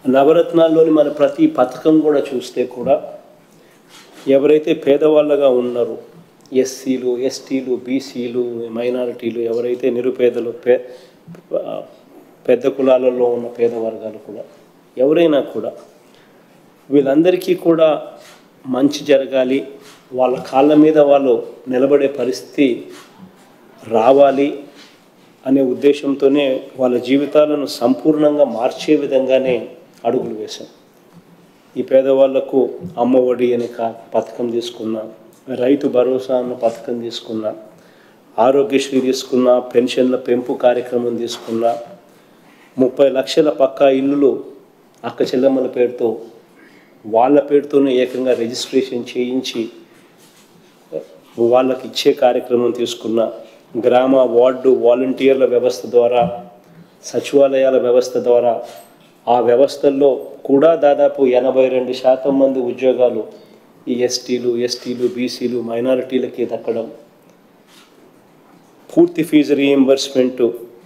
నవరత్నాల్లోని మన ప్రతి పథకం కూడా చూస్తే కూడా ఎవరైతే పేదవాళ్ళగా ఉన్నారో ఎస్సీలు ఎస్టీలు బీసీలు మైనారిటీలు ఎవరైతే నిరుపేదలు పే ఆ, పెద్ద కులాలలో ఉన్న పేద వర్గాలు కూడా ఎవరైనా కూడా వీళ్ళందరికీ కూడా మంచి జరగాలి వాళ్ళ కాళ్ళ మీద వాళ్ళు నిలబడే పరిస్థితి రావాలి అనే ఉద్దేశంతోనే వాళ్ళ జీవితాలను సంపూర్ణంగా మార్చే విధంగానే అడుగులు వేశాం ఈ పేదవాళ్లకు అమ్మఒడి అనే కా పథకం తీసుకున్నా రైతు భరోసా అన్న పథకం తీసుకున్నా ఆరోగ్యశ్రీ తీసుకున్నా పెన్షన్ల పెంపు కార్యక్రమం తీసుకున్నా ముప్పై లక్షల పక్కా ఇల్లులు అక్క చెల్లెమ్మల పేరుతో వాళ్ళ పేరుతోనే ఏకంగా రిజిస్ట్రేషన్ చేయించి వాళ్ళకి ఇచ్చే కార్యక్రమం తీసుకున్న గ్రామ వార్డు వాలంటీర్ల వ్యవస్థ ద్వారా సచివాలయాల వ్యవస్థ ద్వారా ఆ వ్యవస్థల్లో కూడా దాదాపు ఎనభై రెండు శాతం మంది ఉద్యోగాలు ఈ ఎస్టీలు ఎస్టీలు బీసీలు మైనారిటీలకి దక్కడం పూర్తి ఫీజు రీఎంబర్స్మెంట్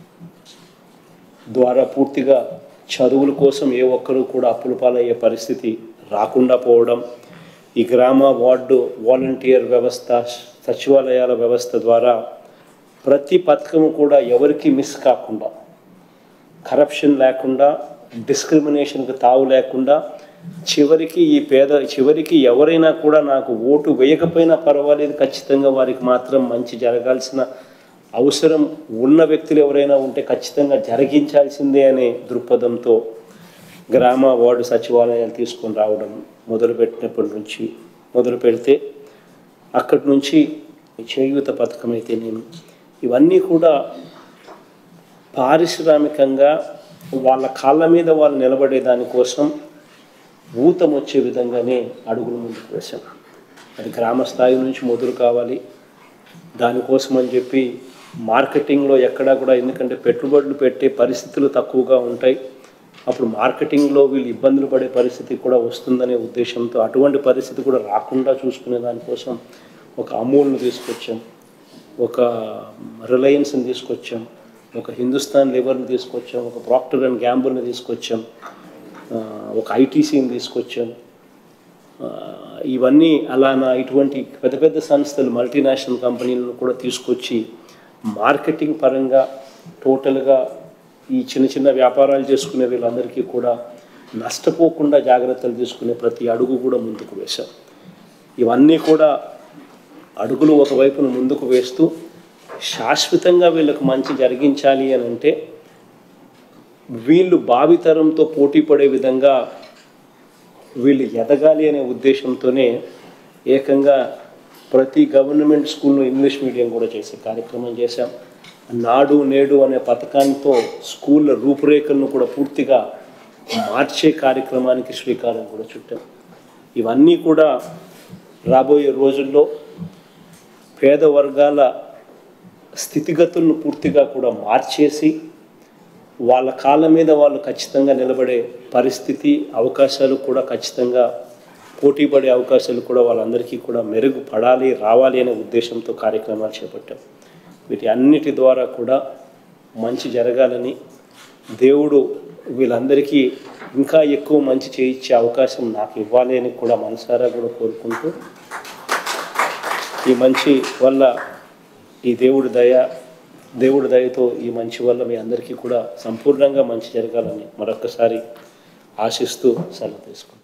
ద్వారా పూర్తిగా చదువుల కోసం ఏ ఒక్కరూ కూడా అప్పుల పాలయ్యే పరిస్థితి రాకుండా పోవడం ఈ గ్రామ వార్డు వాలంటీర్ వ్యవస్థ సచివాలయాల వ్యవస్థ ద్వారా ప్రతి పథకము కూడా ఎవరికి మిస్ కాకుండా కరప్షన్ లేకుండా డిస్క్రిమినేషన్కి తావు లేకుండా చివరికి ఈ పేద చివరికి ఎవరైనా కూడా నాకు ఓటు వేయకపోయినా పర్వాలేదు ఖచ్చితంగా వారికి మాత్రం మంచి జరగాల్సిన అవసరం ఉన్న వ్యక్తులు ఎవరైనా ఉంటే ఖచ్చితంగా జరిగించాల్సిందే అనే దృక్పథంతో గ్రామ వార్డు సచివాలయాలు తీసుకొని రావడం మొదలుపెట్టినప్పటి నుంచి మొదలు పెడితే అక్కడి నుంచి చేయూత పథకం అయితే నేను ఇవన్నీ కూడా పారిశ్రామికంగా వాళ్ళ కాళ్ళ మీద వాళ్ళు నిలబడే దానికోసం ఊతం వచ్చే విధంగానే అడుగులు ముందుకు వేశాం అది గ్రామ స్థాయి నుంచి మొదలు కావాలి దానికోసం అని చెప్పి మార్కెటింగ్లో ఎక్కడా కూడా ఎందుకంటే పెట్టుబడులు పెట్టే పరిస్థితులు తక్కువగా ఉంటాయి అప్పుడు మార్కెటింగ్లో వీళ్ళు ఇబ్బందులు పడే పరిస్థితి కూడా వస్తుందనే ఉద్దేశంతో అటువంటి పరిస్థితి కూడా రాకుండా చూసుకునే దానికోసం ఒక అమూల్ను తీసుకొచ్చాం ఒక రిలయన్స్ని తీసుకొచ్చాం ఒక హిందుస్థాన్ లివర్ని తీసుకొచ్చాం ఒక ప్రాక్టర్ అండ్ గ్యాంబుల్ని తీసుకొచ్చాం ఆ, ఒక ఐటీసీని తీసుకొచ్చాం ఆ, ఇవన్నీ అలానా ఇటువంటి పెద్ద పెద్ద సంస్థలు మల్టీనేషనల్ కంపెనీలను కూడా తీసుకొచ్చి మార్కెటింగ్ పరంగా టోటల్గా ఈ చిన్న చిన్న వ్యాపారాలు చేసుకునే వీళ్ళందరికీ కూడా నష్టపోకుండా జాగ్రత్తలు తీసుకునే ప్రతి అడుగు కూడా ముందుకు వేశాం ఇవన్నీ కూడా అడుగులు ఒకవైపున ముందుకు వేస్తూ శాశ్వతంగా వీళ్ళకు మంచి జరిగించాలి అని అంటే వీళ్ళు భావితరంతో పోటీ పడే విధంగా వీళ్ళు ఎదగాలి అనే ఉద్దేశంతోనే ఏకంగా ప్రతి గవర్నమెంట్ స్కూల్లో ఇంగ్లీష్ మీడియం కూడా చేసే కార్యక్రమం చేశాం నాడు నేడు అనే పథకాంతో స్కూళ్ళ రూపురేఖలను కూడా పూర్తిగా మార్చే కార్యక్రమానికి శ్రీకారం కూడా చుట్టాం ఇవన్నీ కూడా రాబోయే రోజుల్లో పేద వర్గాల స్థితిగతులను పూర్తిగా కూడా మార్చేసి వాళ్ళ కాళ్ళ మీద వాళ్ళు ఖచ్చితంగా నిలబడే పరిస్థితి అవకాశాలు కూడా ఖచ్చితంగా పోటీ పడే అవకాశాలు కూడా వాళ్ళందరికీ కూడా మెరుగుపడాలి రావాలి అనే ఉద్దేశంతో కార్యక్రమాలు చేపట్టాం వీటి అన్నిటి ద్వారా కూడా మంచి జరగాలని దేవుడు వీళ్ళందరికీ ఇంకా ఎక్కువ మంచి చేయించే అవకాశం నాకు ఇవ్వాలి అని కూడా మనసారా కూడా కోరుకుంటూ ఈ మంచి వల్ల ఈ దేవుడి దయ దేవుడి దయతో ఈ మంచి వల్ల మీ అందరికీ కూడా సంపూర్ణంగా మంచి జరగాలని మరొకసారి ఆశిస్తూ సెలవు తీసుకుంటాం